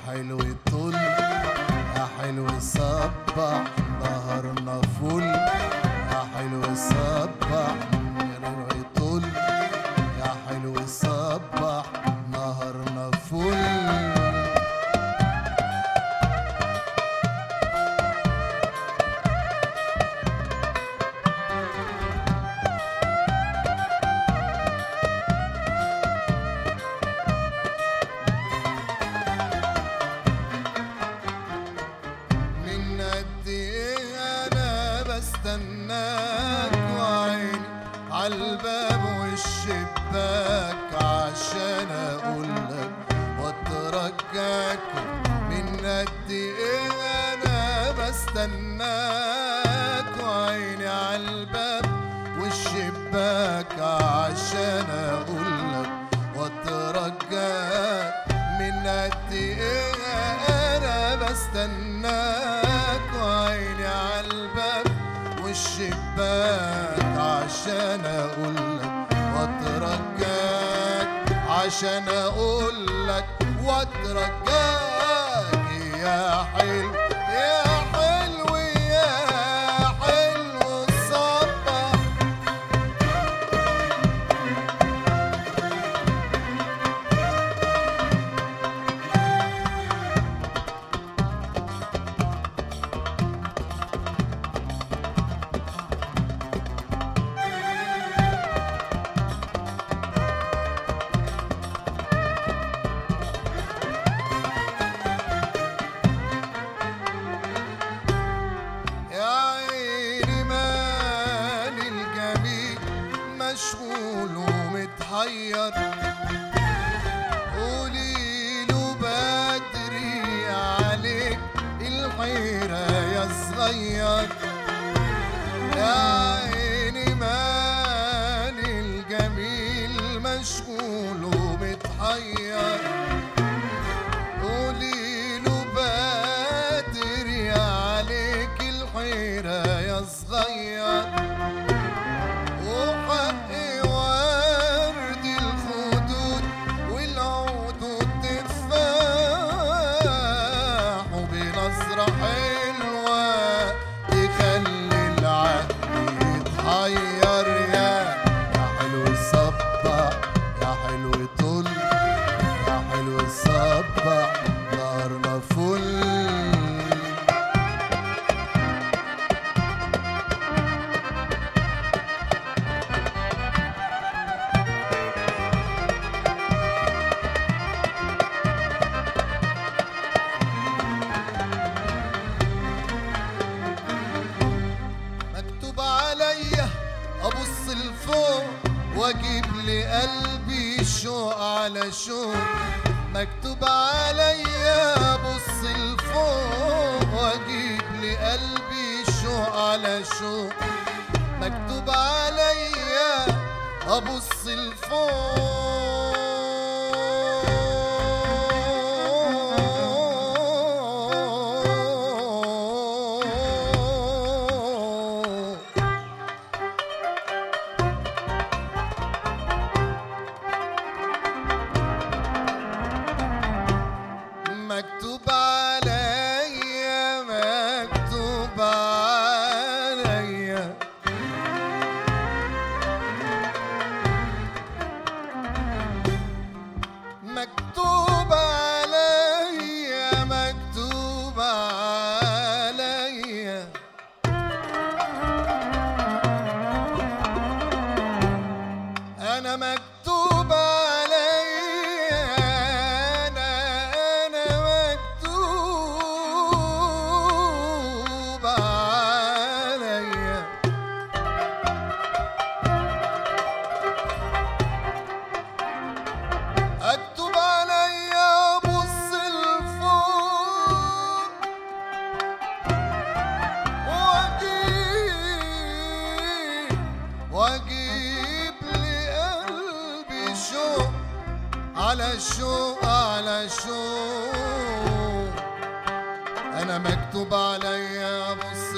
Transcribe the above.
حلو طل يا حلو صبح نهارنا فل يا حلو صبح حلو طل يا حلو صبح نهارنا فل من قد ايه انا بستناك وعيني عالباب والشباك عشان اقولك واترجاك من قد ايه انا بستناك وعيني عالباب والشباك عشان اقولك واترجاك من قد ايه انا بستناك وعيني عالباب والشباك عشان اقولك واترجاك عشان اقولك واترجاك يا حلو يا حلو يا حلو الصبح يا عيني مالي الجميل مشغول ومتحير قولي له بدري عليك الحيرة يا صغير يا عيني مالي الجميل مشغول ومتحير قولي له بدري عليك الحيرة يا صغير وحقي ورد الخدود والعود والتفاح وبنظرة حلوة تخلي العقل يتحير يا يا حلو الصبح يا حلو طل يا حلو الصبح نارنا فل مكتوب عليا ابص لفوق واجيب لقلبي شوق على شوق مكتوب عليا ابص لفوق واجيب لقلبي شوق على شوق مكتوب عليا ابص لفوق مكتوب عليا مكتوب عليا مكتوب عليا مكتوب عليا انا مكتوب عليا انا انا مكتوب عليا اكتب عليا ابص لفوق واجيب واجيب لقلبي شوق على شوق على شوق انا مكتوب عليا ابص